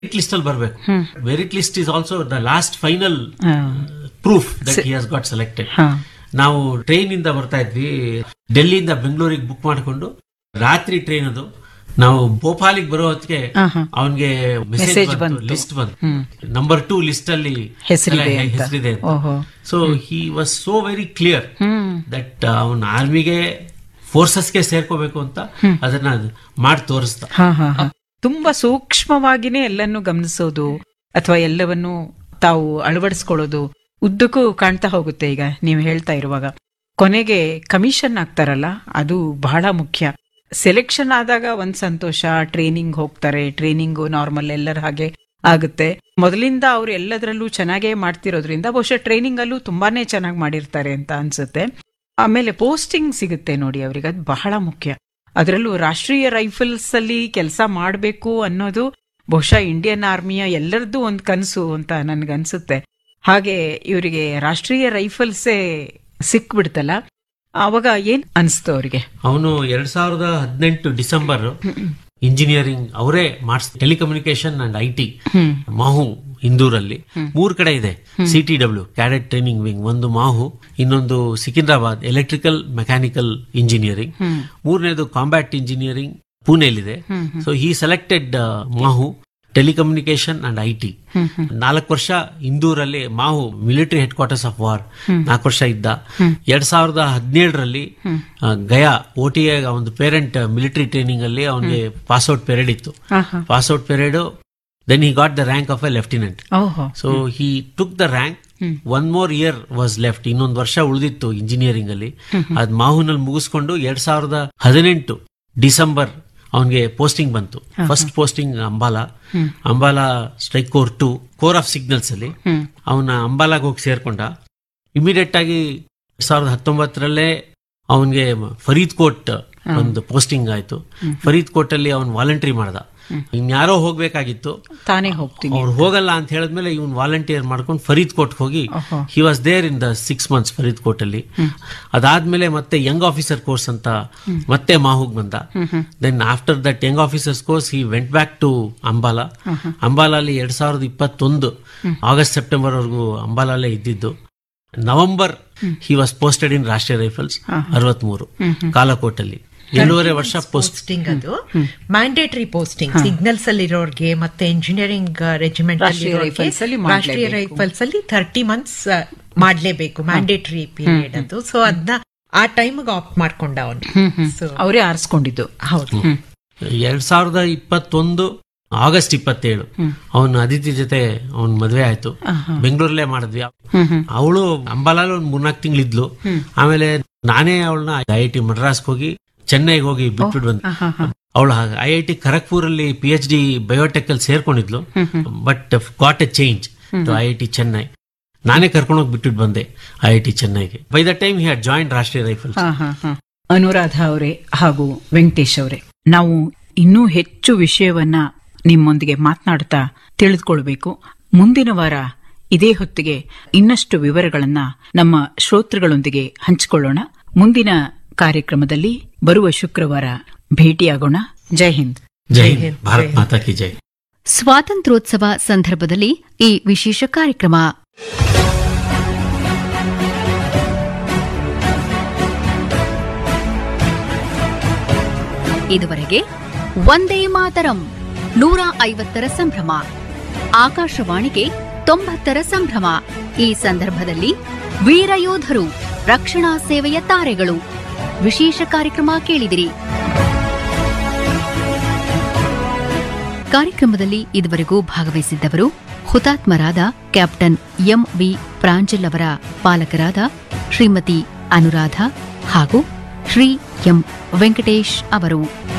List ಅಲ್ಲಿ ಬರಬೇಕು merit list is also the last final proof that he has got selected ಹಾ. ನಾವು train ಇಂದ ಬರ್ತಾ ಇದ್ವಿ ಡೆಲ್ಲಿಯಿಂದ ಬೆಂಗಳೂರಿಗೆ ಬುಕ್ ಮಾಡಿಕೊಂಡು ರಾತ್ರಿ ಟ್ರೈನ್ ಅದು ನಾವು ಭೋಪಾಲಿಗೆ ಬರೋ ಹೊತ್ತಿಗೆ ಆಹಾ. ಅವನ್ಗೆ Message ಮೆಸೇಜ್ ಬಂತು. ಲಿಸ್ಟ್ ಬಂತು ನಂಬರ್ ಟೂ ಲಿಸ್ಟ್ ಅಲ್ಲಿ ಹೆಸರಿದೆ ಅಂತ. ಹೆಸರಿದೆ ಓಹೋ. So he was so very clear hmm that ಅವನ ಆರ್ಮಿಗೆ ಫೋರ್ಸಸ್ಗೆ ಸೇರ್ಕೋಬೇಕು ಅಂತ ಅದನ್ನ ಮಾಡಿ ತೋರಿಸ್ದ ಹಾ ಹಾ ಹಾ ತುಂಬಾ ಸೂಕ್ಷ್ಮವಾಗಿನೇ ಎಲ್ಲನ್ನು ಗಮನಿಸೋದು ಅಥವಾ ಎಲ್ಲವನ್ನು ತಾವು ಅಳವಡಿಸ್ಕೊಳ್ಳೋದು ಉದ್ದಕ್ಕೂ ಕಾಣ್ತಾ ಹೋಗುತ್ತೆ ಈಗ ನೀವು ಹೇಳ್ತಾ ಇರುವಾಗ ಕೊನೆಗೆ ಕಮಿಷನ್ ಆಗ್ತಾರಲ್ಲ ಅದು ಬಹಳ ಮುಖ್ಯ ಸೆಲೆಕ್ಷನ್ ಆದಾಗ ಒಂದ್ ಸಂತೋಷ ಟ್ರೈನಿಂಗ್ ಹೋಗ್ತಾರೆ ಟ್ರೈನಿಂಗು ನಾರ್ಮಲ್ ಎಲ್ಲರ ಹಾಗೆ ಆಗುತ್ತೆ ಮೊದಲಿಂದ ಅವ್ರು ಎಲ್ಲದರಲ್ಲೂ ಚೆನ್ನಾಗೇ ಮಾಡ್ತಿರೋದ್ರಿಂದ ಬಹುಶಃ ಟ್ರೈನಿಂಗ್ ಅಲ್ಲೂ ತುಂಬಾನೇ ಚೆನ್ನಾಗಿ ಮಾಡಿರ್ತಾರೆ ಅಂತ ಅನ್ಸುತ್ತೆ ಆಮೇಲೆ ಪೋಸ್ಟಿಂಗ್ ಸಿಗುತ್ತೆ ನೋಡಿ ಅವ್ರಿಗೆ ಅದು ಬಹಳ ಮುಖ್ಯ ಅದರಲ್ಲೂ ರಾಷ್ಟ್ರೀಯ ರೈಫಲ್ಸ್ ಅಲ್ಲಿ ಕೆಲಸ ಮಾಡಬೇಕು ಅನ್ನೋದು ಬಹುಶಃ ಇಂಡಿಯನ್ ಆರ್ಮಿಯ ಎಲ್ಲರದ್ದು ಒಂದು ಕನಸು ಅಂತ ನನ್ಗನ್ಸುತ್ತೆ ಹಾಗೆ ಇವರಿಗೆ ರಾಷ್ಟ್ರೀಯ ರೈಫಲ್ಸೇ ಸಿಕ್ಬಿಡ್ತಲ್ಲ ಅವಾಗ ಏನ್ ಅನ್ಸ್ತು ಅವರಿಗೆ ಅವನು ಎರಡ್ ಸಾವಿರದ ಹದಿನೆಂಟು ಡಿಸೆಂಬರ್ ಇಂಜಿನಿಯರಿಂಗ್ ಅವರೇ ಮಾಡಿಸ್ telecommunication and I T Mhow ಇಂದೂರಲ್ಲಿ ಮೂರ್ ಕಡೆ ಇದೆ C T W cadet training wing ಒಂದು ಮಾಹು ಇನ್ನೊಂದು ಸಿಕಿಂದ್ರಾಬಾದ್ ಎಲೆಕ್ಟ್ರಿಕಲ್ ಮೆಕ್ಯಾನಿಕಲ್ ಇಂಜಿನಿಯರಿಂಗ್ ಮೂರನೇದು ಕಾಂಬ್ಯಾಟ್ ಇಂಜಿನಿಯರಿಂಗ್ ಪುಣೆಯಲ್ಲಿದೆ so he selected Mhow telecommunication and I T ನಾಲ್ಕು ವರ್ಷ ಇಂದೂರಲ್ಲಿ Mhow military headquarters of war ನಾಲ್ಕು ವರ್ಷ ಇದ್ದ ಎರಡ್ ಸಾವಿರದ ಹದಿನೇಳರಲ್ಲಿ ಗಯಾ ಓ ಟಿ ಒಂದು ಪೇರೆಂಟ್ ಮಿಲಿಟರಿ ಟ್ರೈನಿಂಗ್ ಅಲ್ಲಿ ಅವನಿಗೆ ಪಾಸ್ಔಟ್ ಪೆರೇಡ್ ಇತ್ತು pass out parade then he got the rank of a lieutenant ಓಹೋ so he took the rank one more year was left ಇನ್ನೊಂದು ವರ್ಷ ಉಳಿದಿತ್ತು ಇಂಜಿನಿಯರಿಂಗ್ ಅಲ್ಲಿ ಅದ್ ಮಾಹುನಲ್ಲಿ ಮುಗಿಸ್ಕೊಂಡು ಎರಡ್ ಸಾವಿರದ ಹದಿನೆಂಟು ಡಿಸೆಂಬರ್ ಅವನಿಗೆ ಪೋಸ್ಟಿಂಗ್ ಬಂತು first posting Ambala Ambala strike corps two corps of signals ಅಲ್ಲಿ ಅವನ ಅಂಬಾಲಾಗ್ ಹೋಗಿ ಸೇರ್ಕೊಂಡ ಇಮಿಡಿಯೇಟ್ ಆಗಿ ಎರಡ್ ಸಾವಿರದ ಹತ್ತೊಂಬತ್ತರಲ್ಲೇ ಅವನಿಗೆ ಫರೀದ್ ಕೋಟ್ ಒಂದು ಪೋಸ್ಟಿಂಗ್ ಆಯ್ತು ಫರೀದ್ ಕೋಟ್ ಅಲ್ಲಿ ಅವನ್ ವಾಲಂಟ್ರಿ ಮಾಡ್ದ ಇನ್ಯಾರೋ ಹೋಗ್ಬೇಕಾಗಿತ್ತು ತಾನೇ ಹೋಗ್ತೀನಿ ಅವ್ರು ಹೋಗಲ್ಲ ಅಂತ ಹೇಳಿದ್ಮೇಲೆ ಇವನ್ ವಾಲಂಟಿಯರ್ ಮಾಡ್ಕೊಂಡು ಫರೀದ್ ಕೋಟ್ ಹೋಗಿ he was there in the six months Faridkot ಅಲ್ಲಿ ಅದಾದ್ಮೇಲೆ ಮತ್ತೆ ಯಂಗ್ ಆಫೀಸರ್ ಕೋರ್ಸ್ ಅಂತ ಮತ್ತೆ ಮಾಹುಗ್ ಬಂದ then after that young officers course he went back to Ambala ಅಂಬಾಲಾಲಿ ಎರಡ್ ಸಾವಿರದ ಇಪ್ಪತ್ತೊಂದು ಆಗಸ್ಟ್ ಸೆಪ್ಟೆಂಬರ್ ವರೆಗೂ ಅಂಬಾಲಲ್ಲೇ ಇದ್ದಿದ್ದು November he was posted in Rashtriya Rifles ಅರವತ್ಮೂರು ಕಾಲಕೋಟಲ್ಲಿ ಏಳುವರೆ ವರ್ಷ ಪೋಸ್ಟ್ ಪೋಸ್ಟಿಂಗ್ ಅದು ಮ್ಯಾಂಡೇಟರಿ ಪೋಸ್ಟಿಂಗ್ ಸಿಗ್ನಲ್ಸ್ ಅಲ್ಲಿ ಇರೋರ್ಗೆ ಮತ್ತೆ ಇಂಜಿನಿಯರಿಂಗ್ ರೆಜಿಮೆಂಟ್ ರಾಷ್ಟ್ರೀಯ rifles ಅಲ್ಲಿ ರಾಷ್ಟ್ರೀಯ ಮಾಡ್ಲೇಬೇಕು. ರೈಫಲ್ಸ್ ಅಲ್ಲಿ ಥರ್ಟಿ ಮಂತ್ಸ್ ಮಾಡ್ಲೇಬೇಕು ಮ್ಯಾಂಡೇಟರಿ ಪೀರಿಯಡ್ ಅದು ಸೊ ಅದನ್ನ ಆ ಟೈಮ್ಗೆ ಆಪ್ಟ್ ಮಾಡ್ಕೊಂಡ ಅವನು ಸೊ ಅವರೇ ಆರಿಸ್ಕೊಂಡಿದ್ದು ಹೌದು ಎರಡ್ ಸಾವಿರದ ಇಪ್ಪತ್ತೊಂದು ಆಗಸ್ಟ್ ಇಪ್ಪತ್ತೇಳು ಅವನು ಅದಿತಿ ಜೊತೆ ಅವನ್ ಮದ್ವೆ ಆಯ್ತು ಬೆಂಗಳೂರಲ್ಲೇ ಮಾಡಿದ್ವಿ ಅವಳು ಅಂಬಾಲಲ್ಲಿ ಒಂದ್ ಮೂರ್ನಾಲ್ಕು ತಿಂಗಳಿದ್ಲು ಆಮೇಲೆ ನಾನೇ ಅವಳನ್ನ ಐ ಐ ಟಿ ಮಡ್ರಾಸ್ಗೆ ಹೋಗಿ ಚೆನ್ನೈಗೆ ಹೋಗಿ ಬಿಟ್ಬಿಟ್ಟು ಬಂದೆ ಅವಳು ಐ ಐ ಟಿ ಖರಗ್ಪುರ್ ಅಲ್ಲಿ ಪಿ ಎಚ್ ಡಿ ಬಯೋಟೆಕ್ ಅಲ್ಲಿ ಸೇರ್ಕೊಂಡಿದ್ಲು but got a change to I I T Chennai ನಾನೇ ಕರ್ಕೊಂಡೋಗಿ ಬಿಟ್ಬಿಟ್ಟು ಬಂದೆ ಐ ಐ ಟಿ ಚೆನ್ನೈಗೆ by the time he had joined Rashtriya Rifles ಹಾ, ಹಾ, ಹಾ. ಅನುರಾಧ ಅವರೇ ಹಾಗೂ ವೆಂಕಟೇಶ್ ಅವರೇ ನಾವು ಇನ್ನೂ ಹೆಚ್ಚು ವಿಷಯವನ್ನ ನಿಮ್ಮೊಂದಿಗೆ ಮಾತನಾಡ್ತಾ ತಿಳಿದುಕೊಳ್ಬೇಕು ಮುಂದಿನ ವಾರ ಇದೇ ಹೊತ್ತಿಗೆ ಇನ್ನಷ್ಟು ವಿವರಗಳನ್ನ ನಮ್ಮ ಶ್ರೋತೃಗಳೊಂದಿಗೆ ಹಂಚಿಕೊಳ್ಳೋಣ ಮುಂದಿನ ಕಾರ್ಯಕ್ರಮದಲ್ಲಿ ಬರುವ ಶುಕ್ರವಾರ ಭೇಟಿಯಾಗೋಣ ಜೈ ಹಿಂದ್ ಜೈ ಹಿಂದ್ ಭಾರತ್ ಮಾತಾ ಕಿ ಜೈ ಸ್ವಾತಂತ್ರ್ಯೋತ್ಸವ ಸಂದರ್ಭದಲ್ಲಿ ಈ ವಿಶೇಷ ಕಾರ್ಯಕ್ರಮ ಇದುವರೆಗೆ ಒಂದೇ ಮಾತರಂ ನೂರ ಐವತ್ತರ ಸಂಭ್ರಮ ಆಕಾಶವಾಣಿಗೆ ತೊಂಬತ್ತರ ಸಂಭ್ರಮ ಈ ಸಂದರ್ಭದಲ್ಲಿ ವೀರಯೋಧರು ರಕ್ಷಣಾ ಸೇವೆಯ ತಾರೆಗಳು ವಿಶೇಷ ಕಾರ್ಯಕ್ರಮ ಕೇಳಿದಿರಿ ಕಾರ್ಯಕ್ರಮದಲ್ಲಿ ಇದುವರೆಗೂ ಭಾಗವಹಿಸಿದ್ದವರು ಹುತಾತ್ಮರಾದ ಕ್ಯಾಪ್ಟನ್ ಎಂ ವಿ ಪ್ರಾಂಜಲ್ ಅವರ ಪಾಲಕರಾದ ಶ್ರೀಮತಿ ಅನುರಾಧ ಹಾಗೂ ಶ್ರೀ ಎಂ ವೆಂಕಟೇಶ್ ಅವರು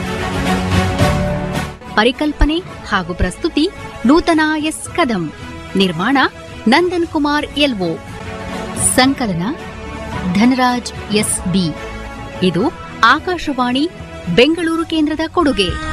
ಪರಿಕಲ್ಪನೆ ಹಾಗೂ ಪ್ರಸ್ತುತಿ ನೂತನ ಎಸ್ ಕದಂ ನಿರ್ಮಾಣ ನಂದನ್ ಕುಮಾರ್ ಎಲ್ಒ ಸಂಕಲನ ಧನರಾಜ್ ಎಸ್ ಬಿ ಇದು ಆಕಾಶವಾಣಿ ಬೆಂಗಳೂರು ಕೇಂದ್ರದ ಕೊಡುಗೆ